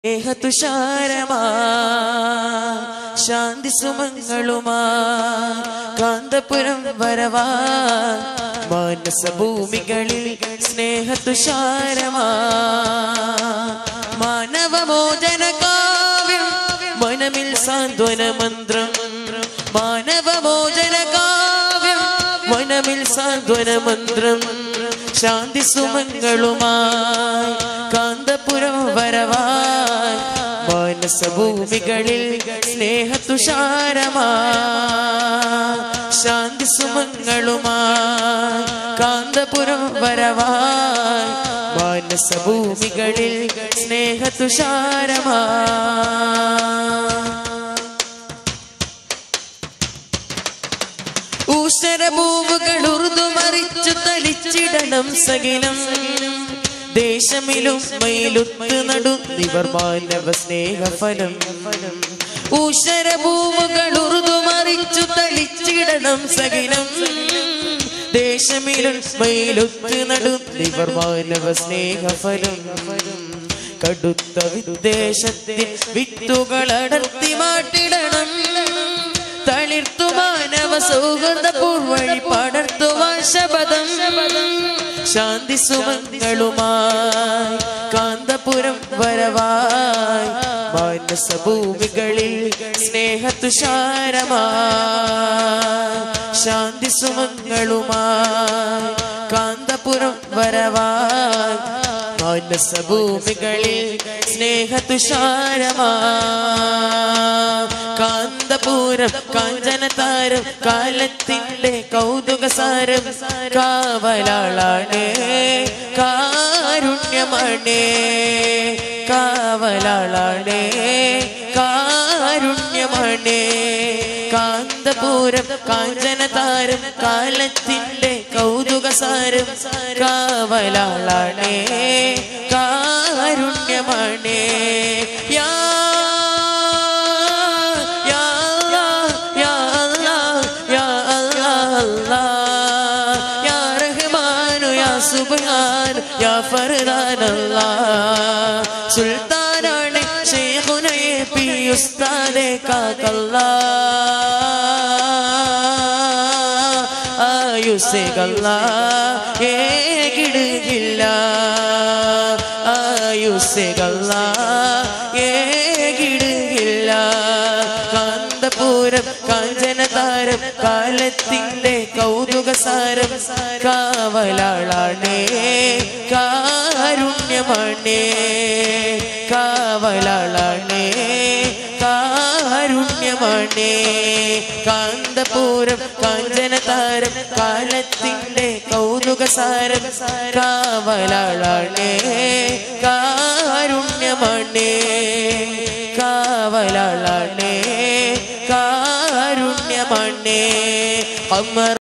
സ്നേഹതുഷാരമാ ശാന്തി സുമങ്ങളുമാ കാന്തപുരം വരവാ മാനസഭൂമികളിൽ സ്നേഹതുഷാരമാ മാനവമോചന കാവ്യം മനമിൽ സാന്ത്വന മന്ത്രം മാനവമോചന കാവ്യം മനമിൽ സാന്ത്വന മന്ത്രം ശാന്തി സുമങ്ങളുമായി കാന്തപുരം വരവായി മാനസഭൂമികളിൽ സ്നേഹതുഷാരമാ ശാന്തി സുമങ്ങളുമായി കാന്തപുരം വരവായി മാനസഭൂമികളിൽ സ്നേഹതുഷാരമാ ഊഷരഭൂവുകൾ ഉറുതുമറിച്ചു തളിച്ചിടണം സകിലം ദേശമിലും മയിലുത്ത് നടുന്നിവർ മാനവ സ്നേഹഫലം ഊഷരഭൂവുകൾ ഉറുതുമറിച്ചു തളിച്ചിടണം സകിലം ദേശമിലും മയിലുത്ത് നടുന്നിവർ മാനവ സ്നേഹഫലം കടുത്ത വിദ്വേഷത്തിൽ വിത്തുകൾ അടർത്തി മാറ്റിടണം തളിർത്തു മാനവ സൗഹൃദ പൂർവഴി പടർത്തുവാൻ ശപഥം ശാന്തി സുമങ്ങളുമായി കാന്തപുരം വരവായി മാനസഭൂമികളിൽ സ്നേഹതുഷാരമായി ശാന്തി സുമങ്ങളുമായി കാന്തപുരം വരവായി മാനസഭൂമികളിൽ സ്നേഹതുഷാരമാ കാന്തപുരം കാഞ്ചനതാരം കാലത്തിന്റെ കൗതുകസാരം കാവലാളാണ് കാരുണ്യമണേ കാവലാളാണ് കാരുണ്യമണേ കാന്തപുരം കാഞ്ചനതാരം കാലത്തിന്റെ കൗതുകസാരം കാവലാളാണ് കാരുണ്യമണേ യാ യാ അല്ലാഹ്, യാ അല്ലാഹ്, യാ അല്ലാഹ്, അല്ലാഹ്. യാ റഹ്മാനു, യാ സുബ്ഹാൻ, യാ ഫർദാൻ അല്ലാഹ്. സുൽത്താനാണ് ശൈഖുനയെ പി ഉസ്താദെ കാക്കല്ലാ ആയുസേകല്ല ഏകിടുകില്ല ആയുസേകല്ല ഏകിടുകില്ല കാന്തപുരം കാഞ്ചനതാരം കാലത്തിന്റെ കൗതുകസാരം കാവലാളാണേ കാരുണ്യമണേ കാവലാളാണേ കാരുണ്യമണേ കാന്തപുരം കാഞ്ചനതാരം കാലത്തിന്റെ കൗതുകസാരം കാവലാളാണേ കാരുണ്യമണേ കാവലാളാണേ കാരുണ്യമണേ അമർ